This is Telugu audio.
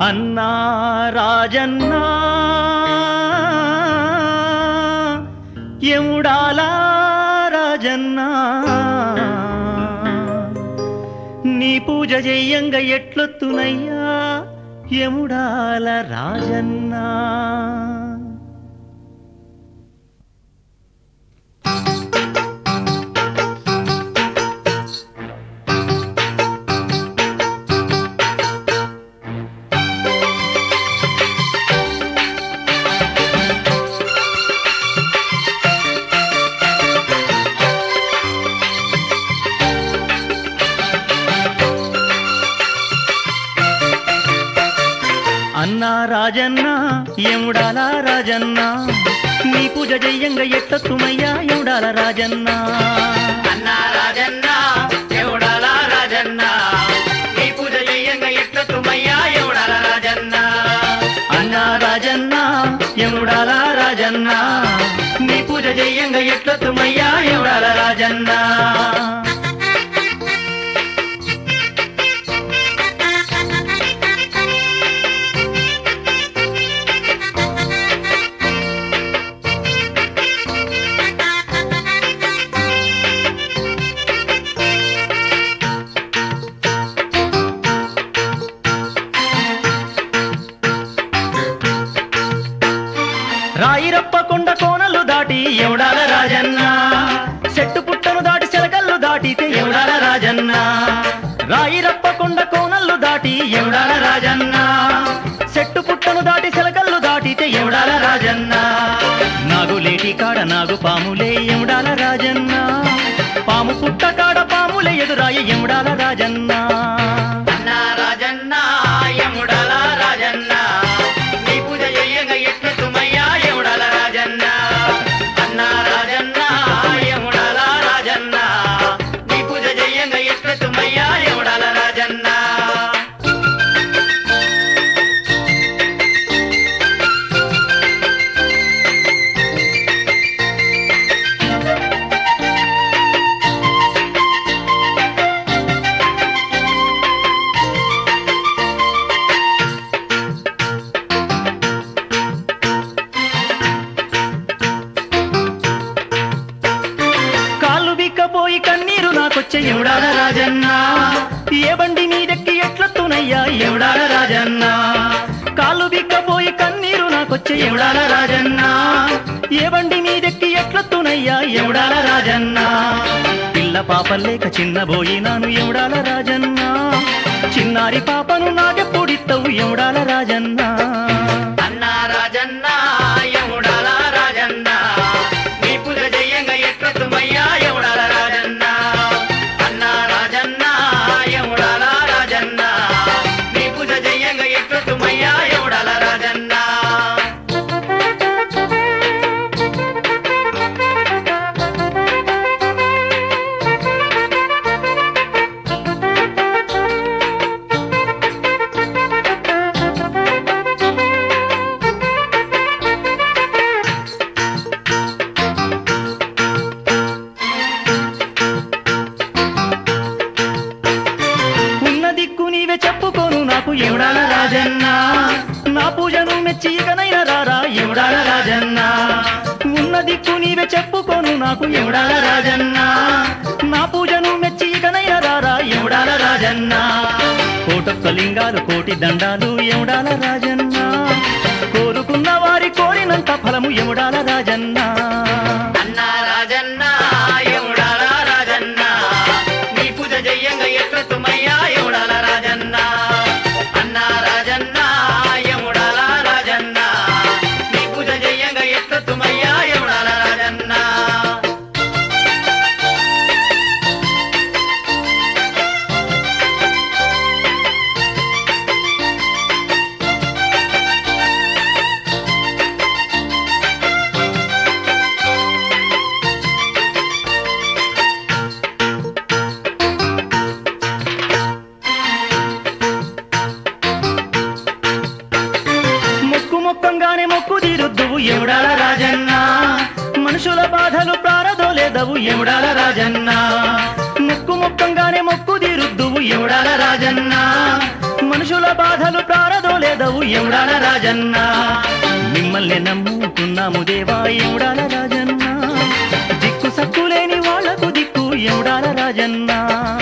అన్నా రాజన్నా ఎముడాలా రాజన్నా నీ పూజ చెయ్యంగా ఎట్లొత్తునయ్యా ఎముడాల రాజన్నా అన్నా రాజన్న ఎముడాల రాజన్న నీ పూజ చెయ్యంగా ఎట్లొత్తుమయ్యా ఎముడాల రాజన్నా అన్నా రాజన్న ఎవడాల రాజన్న నీ పూజ చెయ్యంగా ఎట్ల తుమయ్యా ఎవడాల రాజన్న అన్నా రాజన్న ఎముడాల రాజన్న నీ పూజ చెయ్యంగా ఎట్లొత్తుమయ్యా ఎముడాల రాజన్నా రాయిరప్ప కొండ కోనలు దాటి ఎవడాల రాజన్న చెట్టు పుట్టను దాటి చిలకల్లు దాటితే ఎవడాల రాజన్న రాయిరప్ప కొండ కోనలు దాటి ఎవడాల రాజన్న చెట్టు పుట్టను దాటి చిలకల్లు దాటితే ఎవడాల రాజన్న నాగు లేటి కాడ నాగు పాములే ఎవడాల రాజన్న పాము పుట్ట కాడ పాములే ఎదురాయ ఎవడాల రాజన్న అన్నా రాజన్న ఎముడాల రాజన్న నీ పూజ చెయ్యంగా ఎట్ల తుమయ్యా ఎవడాల రాజన్న అన్నా రాజన్న ఎముడాల రాజన్న నీ పూజ చెయ్యంగా ఎట్ల తుమయ్యా ఎవడాల రాజన్న కాళ్ళు బిక్కపోయి కన్నీరు నాకొచ్చే ఎవడాల రాజన్న ఏ బండి మీదెక్కి ఎట్లొత్తునయ్యా ఎవడాల రాజన్న కాళ్ళు బిక్కపోయి కన్నీరు నాకొచ్చే ఎవడాల రాజన్న ఏ బండి మీదెక్కి ఎట్లొత్తునయ్యా ఎవడాల రాజన్న పిల్ల పాపల్లేక చిన్న బోయినాను ఎవడాల రాజన్న చిన్నారి పాపను నాకెప్పుడిత్తవు ఎవడాల రాజన్న అన్నా రాజన్న ఎముడాల రాజన్న నీ పూజ చెయ్యంగా ఎట్ల తుమయ్యా ఎవడాల రాజన్న అన్నా రాజన్న ఎముడాల రాజన్న నీ పూజ చెయ్యంగా ఎట్ల తుమయ్యా ఎవడాల రాజన్న ఉన్న దిక్కు నీవే చెప్పుకోను నాకు ఎవడాల రాజన్న నా పూజను మెచ్చి ఇకనైనా రారా ఎవడాల రాజన్న ఉన్న దిక్కు నీవే చెప్పుకోను నాకు ఎవడాల రాజన్న నా పూజను మెచ్చి ఇకనైనా రారా ఎవడాల రాజన్న కోటొక్క లింగాలు కోటి దండాలు ఎవడాల రాజన్న కోరుకున్న వారి కోరినంత ఫలము ఎవడాల రాజన్న అన్నా రాజన్న ఎముడాల రాజన్న నీ పూజ చెయ్యంగా ఎట్ల తుమయ్యా ఎవడాల రాజన్న అన్నా రాజన్న ఎముడాల రాజన్న నీ పూజ చెయ్యంగా ఎట్ల తుమయ్యా ఎవడాల రాజన్న మొక్కు మొక్కంగానే మొక్కు తీరుద్దువు ఎవడాల రాజన్న మనుషుల బాధలు ప్రారదోలేదవు ఎవడాల రాజన్న మొక్కు మొక్కంగానే మొక్కు తీరుద్దువు ఎవడాల రాజన్న మనుషుల బాధలు ప్రారదోలేదవు ఎవడాల రాజన్న మిమ్మల్ని నమ్ముకున్నాము దేవా ఎవడాల రాజన్న దిక్కు సక్కులేని వాళ్లకు దిక్కు ఎవడాల రాజన్న